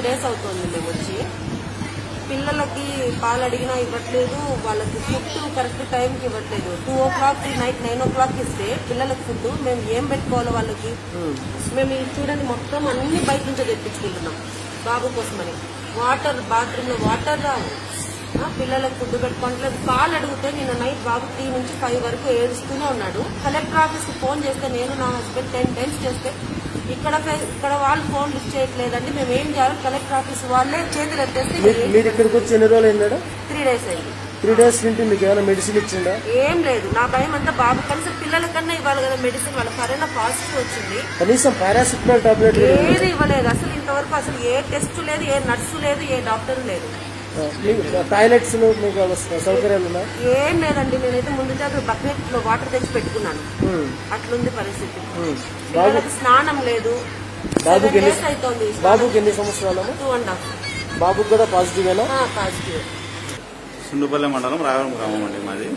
days అవుతుంది మేము వచ్చి పిల్లలకి పాలు అడిగినా ఇవ్వట్లేదు వాళ్ళకి ఫుడ్ కరెక్ట్ టైంకి ఇవ్వట్లేదు two o'clock night nine o'clock ఇస్తే పిల్లలకి ఫుడ్ మేము ఏం పెట్టుకోవాలి వాళ్ళకి మేము ఇది చూడండి మొత్తం అన్ని బయట నుంచే తెప్పించుకుంటున్నాం బాబు కోసమని వాటర్ బాత్రూమ్ లో వాటర్ రావు ఆ, పిల్లలకు ఫుడ్ పెట్టుకోవట్లేదు పాలు అడిగితే నిన్న నైట్ బాబు త్రీ నుంచి ఫైవ్ వరకు ఏడుస్తూనే ఉన్నాడు కలెక్టర్ ఆఫీస్ కి ఫోన్ చేస్తే నేను నా హస్బెండ్ టెన్ టైమ్స్ చేస్తే ఇక్కడ ఇక్కడ వాళ్ళు ఫోన్ లిఫ్ట్ చేయట్లేదండి మేము ఏం చేయాలి కలెక్టర్ ఆఫీస్ వాళ్ళే చేతులు ఎత్తేస్తే మీరు మీరు ఇక్కడికి వచ్చి ఎన్ని రోజులు అయిందా త్రీ డేస్ అయింది త్రీ డేస్ నుండి మీకు ఏమైనా మెడిసిన్ ఇచ్చిందా ఏం లేదు నా భయం అంతా బాబు కలిసి పిల్లల కన్నా ఇవ్వాలి కదా మెడిసిన్ వాళ్ళ కరోనా పాజిటివ్ వచ్చింది కనీసం పారాసిటమాల్ టాబ్లెట్ ఏది ఇవ్వలేదు అసలు ఇంతవరకు అసలు ఏ టెస్ట్ లేదు ఏ నర్సు లేదు ఏ డాక్టర్ లేదు టాయిలెట్స్ మీకు అవస- సౌకర్యాలు ఉన్నాయి ఏం లేదండి నేనైతే ముందు జాగ్రత్త బకెట్ లో వాటర్ తెచ్చి పెట్టుకున్నాను అట్లుంది పరిస్థితి పిల్లలకి స్నానం లేదు బాబుకి ఎన్ని డేస్ అవుతుంది బాబుకి ఎన్ని సంవత్సరాలమ్మా టూ అండ్ హాఫ్ బాబుకి కూడా పాజిటివేనా పాజిటివ్ సుండుపల్లి మండలం రాయవరం గ్రామం అండి మాది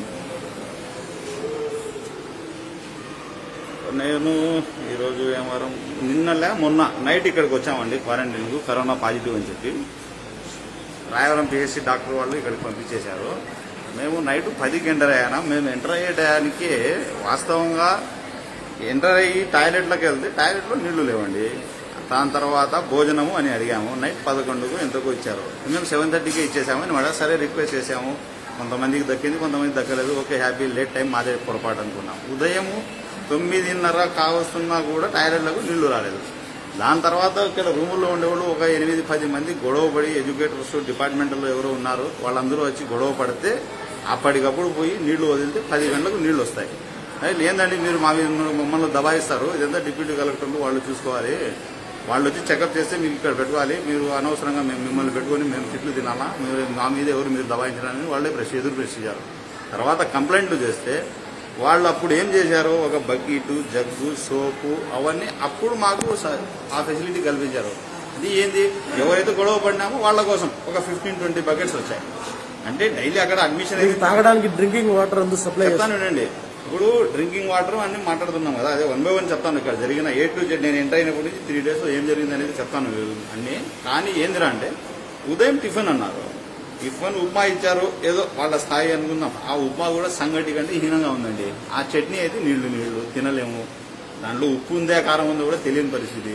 నేను ఈరోజు ఏం వారం నిన్నలే మొన్న నైట్ ఇక్కడికి వచ్చామండి క్వారంటైన్కు కరోనా పాజిటివ్ అని చెప్పి రాయవరం పిఎస్సి డాక్టర్ వాళ్ళు ఇక్కడికి పంపించేశారు మేము నైట్ పదికి ఎంటర్ అయ్యాను మేము ఎంటర్ అయ్యేటానికి వాస్తవంగా ఎంటర్ అయ్యి టాయిలెట్లోకి వెళ్తే టాయిలెట్లో నీళ్లు లేవండి దాని తర్వాత భోజనము అని అడిగాము నైట్ పదకొండుకు ఎంతకు ఇచ్చారు మేము సెవెన్ థర్టీకి ఇచ్చేసాము అని మేడం సరే రిక్వెస్ట్ చేసాము కొంతమందికి దక్కింది కొంతమంది దక్కలేదు ఓకే హ్యాపీ లేట్ టైం మాదే పొరపాటు అనుకున్నాం ఉదయము తొమ్మిదిన్నర కావస్తున్నా కూడా టాయిలెట్లకు నీళ్లు రాలేదు దాని తర్వాత ఇక్కడ రూముల్లో ఉండేవాళ్ళు ఒక ఎనిమిది పది మంది గొడవ పడి ఎడ్యుకేటర్స్ డిపార్ట్మెంట్లో ఎవరో ఉన్నారు వాళ్ళందరూ వచ్చి గొడవ పడితే అప్పటికప్పుడు పోయి నీళ్లు వదిలితే పది గంటలకు నీళ్లు వస్తాయి అయితే ఏందండి మీరు మా మీద మమ్మల్ని దబాయిస్తారు ఇదంతా డిప్యూటీ కలెక్టర్లు వాళ్ళు చూసుకోవాలి వాళ్ళు వచ్చి చెకప్ చేస్తే మీకు ఇక్కడ పెట్టుకోవాలి మీరు అనవసరంగా మేము మిమ్మల్ని పెట్టుకొని మేము తిట్లు తినాలా మీరు మా మీద ఎవరు మీరు దబాయించడానికి వాళ్ళే ప్రశ్న ఎదురు ప్రశ్నించారు తర్వాత కంప్లైంట్లు చేస్తే వాళ్ళు అప్పుడు ఏం చేశారు ఒక బకెట్ జగ్గు సోపు అవన్నీ అప్పుడు మాకు స- ఆ ఫెసిలిటీ కల్పించారు ఇది ఏంది ఎవరైతే గొడవ పడినామో వాళ్ళ కోసం ఒక ఫిఫ్టీన్ ట్వంటీ బకెట్స్ వచ్చాయి అంటే డైలీ అక్కడ అడ్మిషన్ మీకు తాగడానికి డ్రింకింగ్ వాటర్ అందు సప్లై చెప్తాను వినండి ఇప్పుడు డ్రింకింగ్ వాటర్ అన్ని మాట్లాడుతున్నాం కదా అదే వన్ బై వన్ చెప్తాను ఇక్కడ జరిగిన ఏ టు జెడ్ నేను ఎంటర్ అయినప్పటి నుంచి త్రీ డేస్ ఏం జరిగింది అనేది చెప్తాను అన్ని కానీ ఏందిరా అంటే ఉదయం టిఫిన్ అన్నారు టిఫిన్ ఉప్మా ఇచ్చారు ఏదో వాళ్ళ స్థాయి అనుకుందాం ఆ ఉప్మా కూడా సంగటి కంటే హీనంగా ఉందండి ఆ చట్నీ అయితే నీళ్లు నీళ్లు తినలేము దాంట్లో ఉప్పు ఉందే కారం ఉందో కూడా తెలియని పరిస్థితి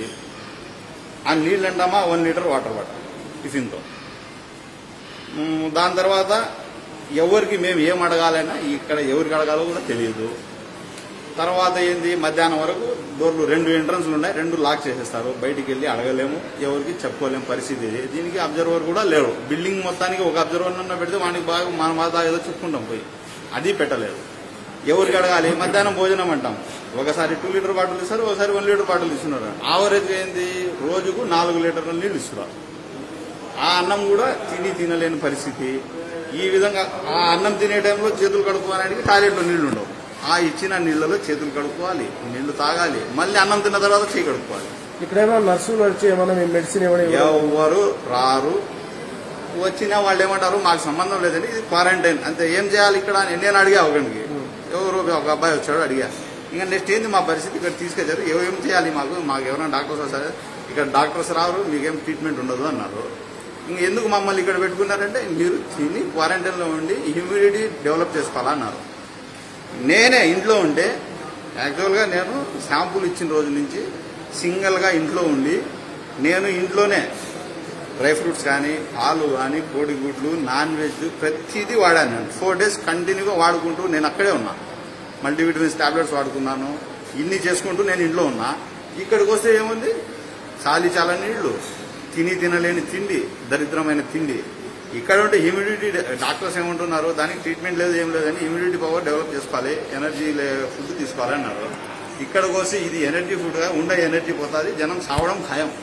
ఆ నీళ్ళు అంటామా వన్ లీటర్ వాటర్ వాటర్ టిఫిన్తో మ్మ్, దాని తర్వాత ఎవరికి మేము ఏం అడగాలైనా ఇక్కడ ఎవరికి అడగాలో కూడా తెలియదు తర్వాత ఏంది మధ్యాహ్నం వరకు డోర్లు రెండు ఎంట్రన్స్లు ఉన్నాయి రెండు లాక్ చేసేస్తారు బయటికి వెళ్ళి అడగలేము ఎవరికి చెప్పుకోలేము పరిస్థితి ఇది దీనికి అబ్జర్వర్ కూడా లేడు బిల్డింగ్ మొత్తానికి ఒక అబ్జర్వర్ అన్న పెడితే వానికి బాగా మన బాధ ఏదో చెప్పుకుంటాం పోయి అది పెట్టలేదు ఎవరికి అడగాలి మధ్యాహ్నం భోజనం అంటాం ఒకసారి టూ లీటర్ బాటిల్ ఇస్తారు ఒకసారి వన్ లీటర్ బాటిల్ ఇస్తున్నారు ఆవరేజ్ ఏంది రోజుకు నాలుగు లీటర్ల నీళ్ళు ఇస్తున్నారు ఆ అన్నం కూడా తిని తినలేని పరిస్థితి ఈ విధంగా ఆ అన్నం తినే టైంలో చేతులు కడుక్కోవడానికి టాయిలెట్లో నీళ్లు ఉండవు ఆ ఇచ్చిన నీళ్లలో చేతులు కడుక్కోవాలి నీళ్లు తాగాలి మళ్ళీ అన్నం తిన్న తర్వాత చేయి కడుక్కోవాలి ఇక్కడ ఏమైనా నర్సులు వచ్చి ఏమైనా మీ మెడిసిన్ ఇవ్వడం ఎవరు రారు వచ్చినా వాళ్ళు ఏమంటారు మాకు సంబంధం లేదండి ఇది క్వారంటైన్ అంతే ఏం చేయాలి ఇక్కడ అని నేను అడిగా ఒకరికి ఎవరు ఒక అబ్బాయి వచ్చాడు అడిగా ఇంకా నెక్స్ట్ ఏంది మా పరిస్థితి ఇక్కడ తీసుకొచ్చారు ఏం చేయాలి మాకు మాకు ఎవరైనా డాక్టర్స్ వస్తారు ఇక్కడ డాక్టర్స్ రారు మీకేం ట్రీట్మెంట్ ఉండదు అన్నారు ఇంక ఎందుకు మమ్మల్ని ఇక్కడ పెట్టుకున్నారంటే మీరు తిని క్వారంటైన్లో ఉండి హ్యూమిడిటీ డెవలప్ చేసుకోవాలన్నారు నేనే ఇంట్లో ఉంటే యాక్చువల్గా నేను శాంపుల్ ఇచ్చిన రోజు నుంచి సింగిల్గా ఇంట్లో ఉండి నేను ఇంట్లోనే డ్రై ఫ్రూట్స్ కానీ పాలు కానీ కోడిగుడ్లు నాన్ వెజ్ ప్రతిదీ వాడాను నేను ఫోర్ డేస్ కంటిన్యూగా వాడుకుంటూ నేను అక్కడే ఉన్నా మల్టీవిటమిన్స్ టాబ్లెట్స్ వాడుకున్నాను ఇన్ని చేసుకుంటూ నేను ఇంట్లో ఉన్నా ఇక్కడికి వస్తే ఏముంది చాలి చాలా నీళ్లు తిని తినలేని తిండి దరిద్రమైన తిండి ఇక్కడ ఉంటే హ్యూమిడిటీ డాక్టర్స్ ఏమంటున్నారు దానికి ట్రీట్మెంట్ లేదు ఏం లేదని హ్యూమిడిటీ పవర్ డెవలప్ చేసుకోవాలి ఎనర్జీ ఫుడ్ తీసుకోవాలి అన్నారు ఇక్కడికి వస్తే ఇది ఎనర్జీ ఫుడ్గా ఉండే ఎనర్జీ పోతుంది జనం సావడం ఖాయం